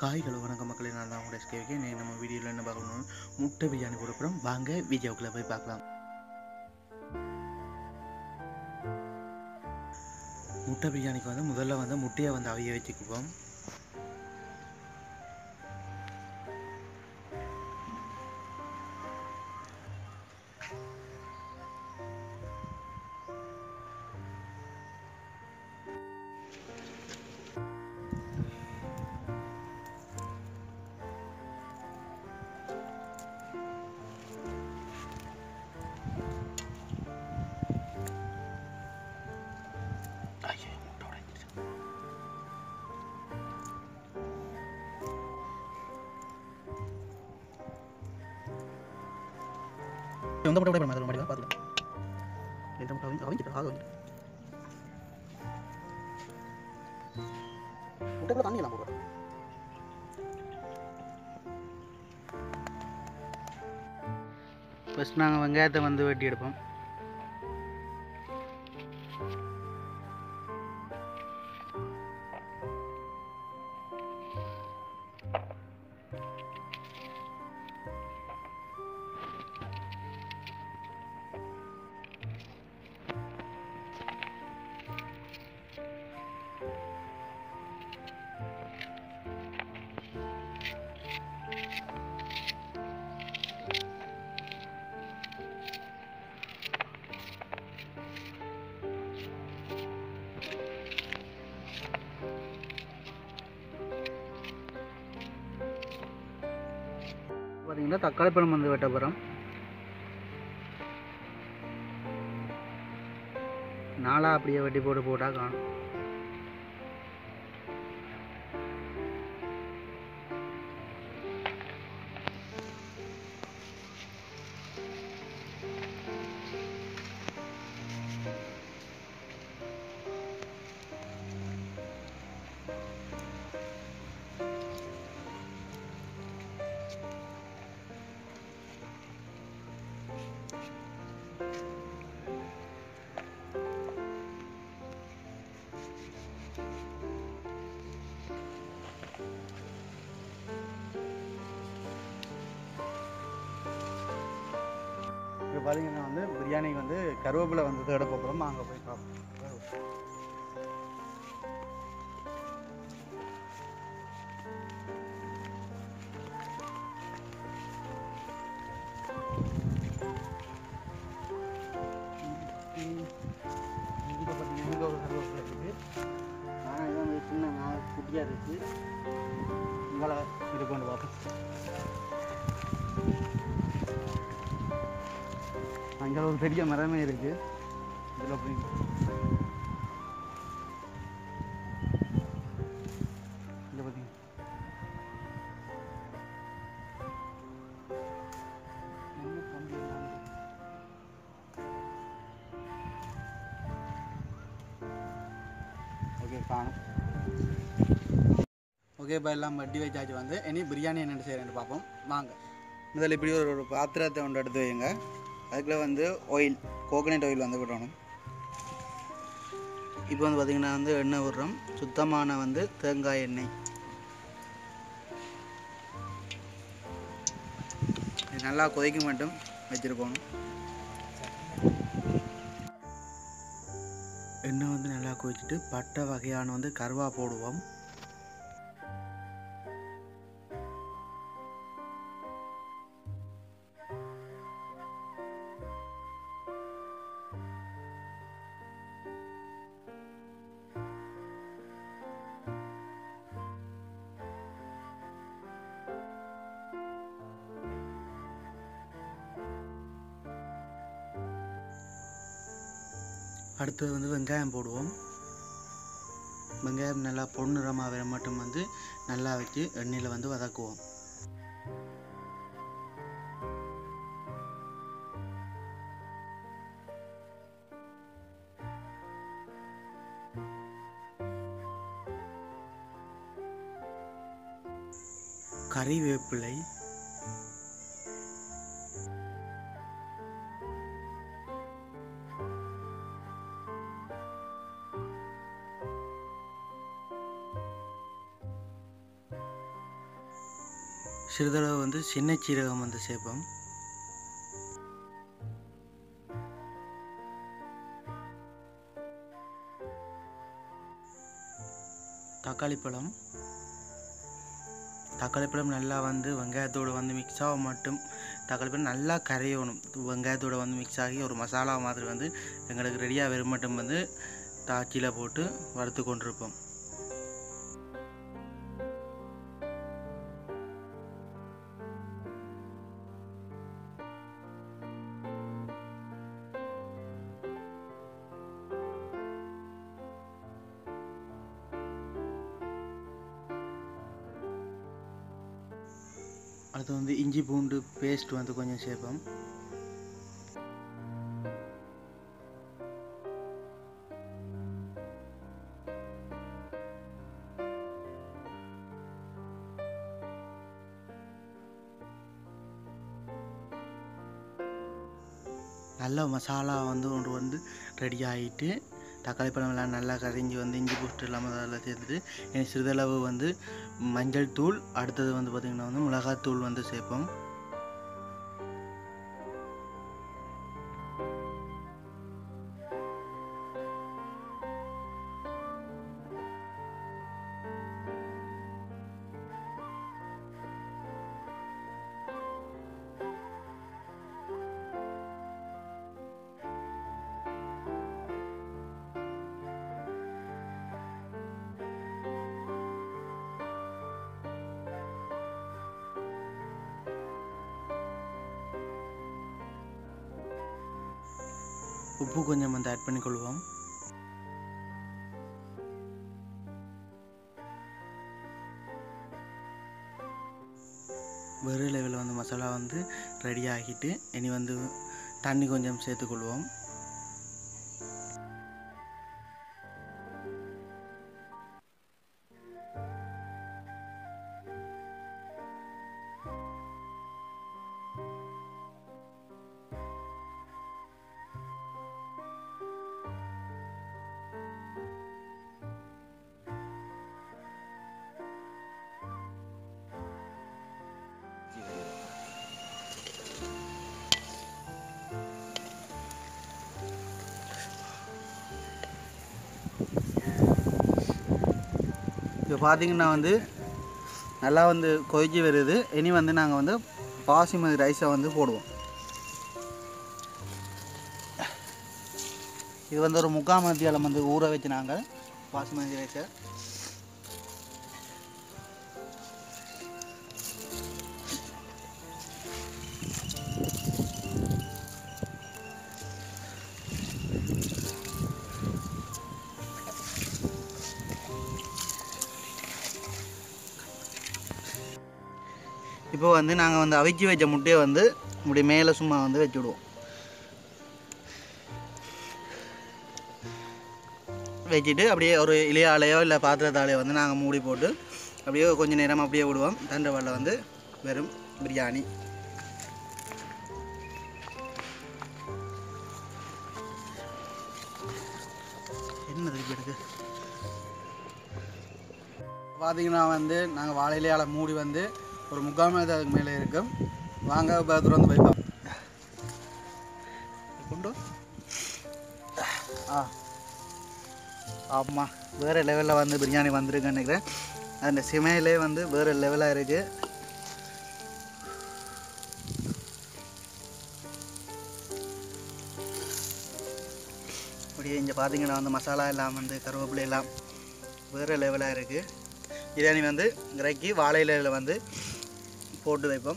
ஹாய்களோ வணக்கம் மக்களே நான் தான் உங்களோட எஸ்கேவிக்கு நீ நம்ம வீடியோவில் என்ன பார்க்கணும் முட்டை பிரியாணி கொடுக்குறோம் வாங்க வீடியோக்குள்ளே போய் பார்க்கலாம் முட்டை பிரியாணிக்கு வந்து முதல்ல வந்து முட்டையை வந்து அவிய வச்சுக்குவோம் ஐயோ முட்டை உடைஞ்சிருச்சு எந்த முட்டை உடைப்பட மாதிரி மாதிரி பார்த்துக்கலாம் எந்த முட்டை அவங்க அவங்கிட்ட ஆக வந்து முட்டைக்குள்ள தண்ணி எல்லாம் போடுறோம் ஃபஸ்ட் நாங்கள் வெங்காயத்தை வந்து வெட்டி எடுப்போம் பார்த்தீங்கன்னா தக்காளி பழம் வந்து வெட்ட போகிறோம் நாளா அப்படியே வெட்டி போட்டு போட்டால் காணும் இப்போ பார்த்தீங்கன்னா வந்து பிரியாணிக்கு வந்து கருவேப்பிலை வந்து தேட போகிறோம் அங்கே போய் பார்ப்போம் இங்கே பார்த்தீங்கன்னா இங்கே ஒரு கருவேப்பிலை இருக்குது ஆனால் இது வந்து சின்ன நான் குட்டியாக இருக்குது இங்கே இது கொண்டு பார்ப்போம் அங்கே ஒரு பெரிய மரமே இருக்கு இதில் போய் இங்கே பார்த்தீங்க என்ன கம்பி எல்லாம் இருக்கு. ஓகே காணும் ஓகே இப்போ எல்லாம் வட்டி வச்சாச்சு வந்து இனி பிரியாணி என்னென்னு செய்கிறேன்னு பார்ப்போம் வாங்க முதல்ல இப்படி ஒரு ஒரு பாத்திரத்தை ஒன்று எடுத்து வைங்க அதுக்குள்ள வந்து ஆயில் கோகனட் ஆயில் வந்து விடணும் இப்போ வந்து பார்த்திங்கன்னா வந்து எண்ணெய் விடுறோம் சுத்தமான வந்து தேங்காய் எண்ணெய் இது நல்லா கொதிக்க மட்டும் வச்சுருக்கணும் எண்ணெய் வந்து நல்லா கொதிச்சுட்டு பட்டை வகையான வந்து கருவா போடுவோம் அடுத்தது வந்து வெங்காயம் போடுவோம் வெங்காயம் நல்லா பொன்னிறமாக வர மட்டும் வந்து நல்லா வச்சு எண்ணெயில் வந்து வதக்குவோம் கறிவேப்பிலை சிறிதளவு வந்து சின்ன சீரகம் வந்து சேர்ப்போம் தக்காளி பழம் தக்காளி பழம் நல்லா வந்து வெங்காயத்தோடு வந்து மிக்ஸ் ஆக மட்டும் தக்காளி பழம் நல்லா கரையணும் வெங்காயத்தோடு வந்து மிக்ஸ் ஆகி ஒரு மசாலா மாதிரி வந்து எங்களுக்கு ரெடியாக வரும் மட்டும் வந்து தாச்சியில் போட்டு வறுத்து கொண்டிருப்போம் அடுத்து வந்து இஞ்சி பூண்டு பேஸ்ட் வந்து கொஞ்சம் சேர்ப்போம் நல்ல மசாலா வந்து ஒன்று வந்து ரெடி ஆகிட்டு தக்காளி பழம் எல்லாம் நல்லா கரைஞ்சி வந்து இஞ்சி பூஸ்ட் இல்லாமல் அதெல்லாம் சேர்த்துட்டு எனக்கு சிறிதளவு வந்து மஞ்சள் தூள் அடுத்தது வந்து பார்த்திங்கன்னா வந்து மிளகாத்தூள் வந்து சேர்ப்போம் உப்பு கொஞ்சம் வந்து ஆட் பண்ணிக்கொள்வோம் வெறு லெவலில் வந்து மசாலா வந்து ரெடி ஆகிட்டு இனி வந்து தண்ணி கொஞ்சம் சேர்த்துக்கொள்வோம் இப்போ பார்த்தீங்கன்னா வந்து நல்லா வந்து கொதிச்சு வருது இனி வந்து நாங்கள் வந்து பாசிமதி ரைஸை வந்து போடுவோம் இது வந்து ஒரு முக்கால் மத்தியாலம் வந்து ஊற வச்சு நாங்கள் பாசிமதி ரைஸை இப்போ வந்து நாங்கள் வந்து அவிச்சு வச்ச முட்டையை வந்து இப்படி மேலே சும்மா வந்து வச்சு விடுவோம் வச்சுட்டு அப்படியே ஒரு இலையாலையோ இல்லை பாத்திரத்தாலையோ வந்து நாங்கள் மூடி போட்டு அப்படியே கொஞ்சம் நேரம் அப்படியே விடுவோம் தண்டவாளில் வந்து வெறும் பிரியாணி என்னது இப்படி இருக்கு பார்த்தீங்கன்னா வந்து நாங்கள் வாழை இலையால் மூடி வந்து ஒரு முக்கால் மணி அதுக்கு மேலே இருக்கும் வாங்க பத்திரம் வந்து போய் பார்ப்போம் கொண்டு வா. ஆ ஆமாம் வேறு லெவலில் வந்து பிரியாணி வந்திருக்குன்னு நினைக்கிறேன் அந்த சிமையிலே வந்து வேறு லெவலாக இருக்குது அப்படியே இங்கே பார்த்தீங்கன்னா வந்து மசாலா எல்லாம் வந்து கருவேப்பிலை எல்லாம் வேறு லெவலாக இருக்குது பிரியாணி வந்து இறக்கி வாழை இலையில் வந்து போட்டு வைப்போம்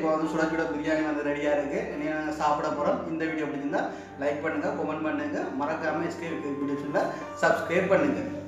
இப்போ வந்து சுட சுட பிரியாணி வந்து ரெடியாக இருக்குது இனி நாங்கள் சாப்பிட போகிறோம் இந்த வீடியோ பிடிச்சிருந்தா லைக் பண்ணுங்கள் கமெண்ட் பண்ணுங்கள் மறக்காமல் எஸ்கே வீடியோஸில் சப்ஸ்கிரைப் பண்ணுங்கள்